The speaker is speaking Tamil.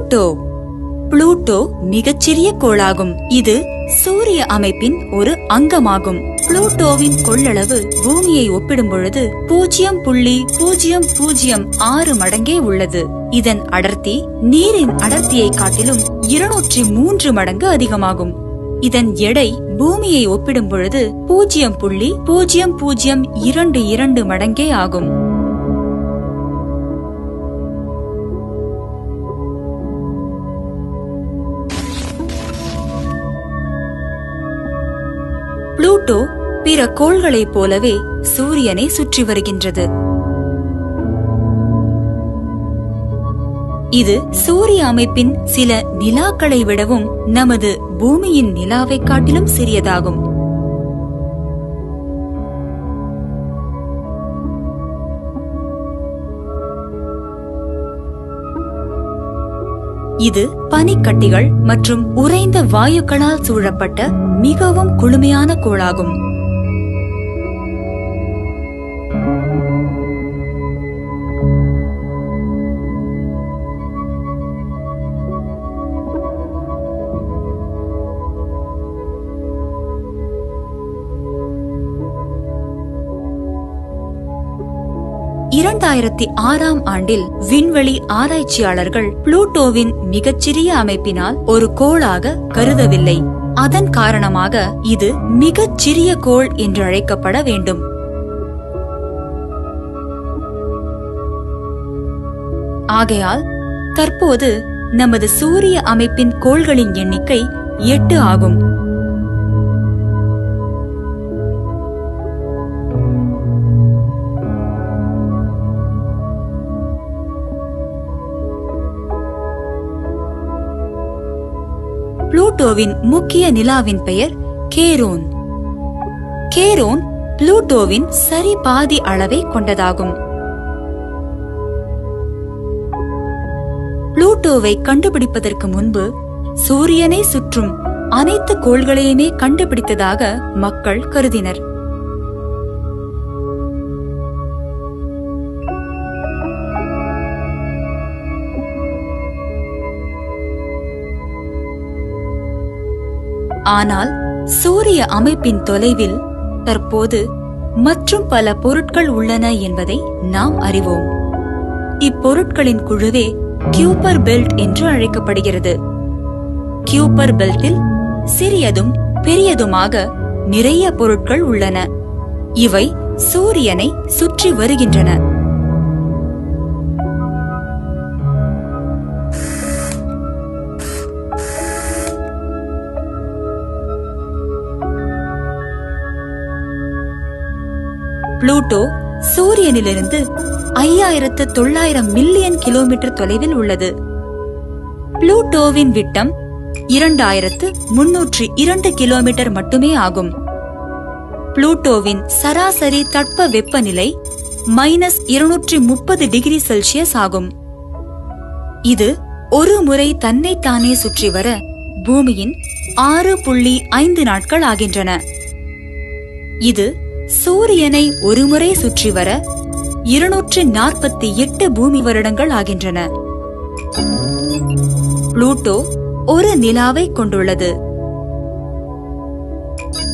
புளூட்டோ புளூட்டோ மிகச்சிறிய கோளாகும் இது சூரிய அமைப்பின் ஒரு அங்கமாகும் புளூட்டோவின் கொள்ளளவு பூமியை ஒப்பிடும் பொழுது பூஜ்ஜியம் புள்ளி பூஜ்ஜியம் பூஜ்ஜியம் ஆறு மடங்கே உள்ளது இதன் அடர்த்தி நீரின் அடர்த்தியை காட்டிலும் இருநூற்றி மூன்று மடங்கு அதிகமாகும் இதன் எடை பூமியை ஒப்பிடும் பொழுது பூஜ்ஜியம் புள்ளி பூஜ்ஜியம் பூஜ்ஜியம் இரண்டு இரண்டு மடங்கே ஆகும் புளூட்டோ பிற கோள்களைப் போலவே சூரியனை சுற்றி வருகின்றது இது சூரிய அமைப்பின் சில நிலாக்களை விடவும் நமது பூமியின் நிலாவைக் காட்டிலும் சிறியதாகும் இது பனிக்கட்டிகள் மற்றும் உறைந்த வாயுக்களால் சூழப்பட்ட மிகவும் குளுமையான கோளாகும் இரண்டாயிரத்தி ஆறாம் ஆண்டில் விண்வெளி ஆராய்ச்சியாளர்கள் புளூட்டோவின் மிகச்சிறிய அமைப்பினால் ஒரு கோளாக கருதவில்லை அதன் காரணமாக இது மிகச் சிறிய கோள் என்று அழைக்கப்பட வேண்டும் ஆகையால் தற்போது நமது சூரிய அமைப்பின் கோள்களின் எண்ணிக்கை எட்டு ஆகும் புளூட்டோவின் முக்கிய நிலாவின் பெயர் கேரோன் கேரோன் புளூட்டோவின் சரி பாதி அளவை கொண்டதாகும் புளூட்டோவை கண்டுபிடிப்பதற்கு முன்பு சூரியனை சுற்றும் அனைத்து கோள்களையுமே கண்டுபிடித்ததாக மக்கள் கருதினர் ஆனால் சூரிய அமைப்பின் தொலைவில் தற்போது மற்றும் பல பொருட்கள் உள்ளன என்பதை நாம் அறிவோம் இப்பொருட்களின் குழுவே கியூப்பர் பெல்ட் என்று அழைக்கப்படுகிறது கியூப்பர் பெல்ட்டில் சிறியதும் பெரியதுமாக நிறைய பொருட்கள் உள்ளன இவை சூரியனை சுற்றி வருகின்றன புளூட்டோ சூரியனிலிருந்து ஐயாயிரத்து தொள்ளாயிரம் மில்லியன் கிலோமீட்டர் தொலைவில் உள்ளது புளூட்டோவின் விட்டம் இரண்டாயிரத்து முன்னூற்றி இரண்டு கிலோமீட்டர் மட்டுமே ஆகும் புளூட்டோவின் சராசரி தட்ப வெப்பநிலை மைனஸ் இருநூற்றி முப்பது டிகிரி செல்சியஸ் ஆகும் இது ஒரு முறை தன்னைத்தானே சுற்றி வர பூமியின் ஆறு புள்ளி ஐந்து நாட்கள் ஆகின்றன இது சூரியனை ஒருமுறை சுற்றி வர இருநூற்று நாற்பத்தி எட்டு பூமி வருடங்கள் ஆகின்றன புளூட்டோ ஒரு நிலாவை கொண்டுள்ளது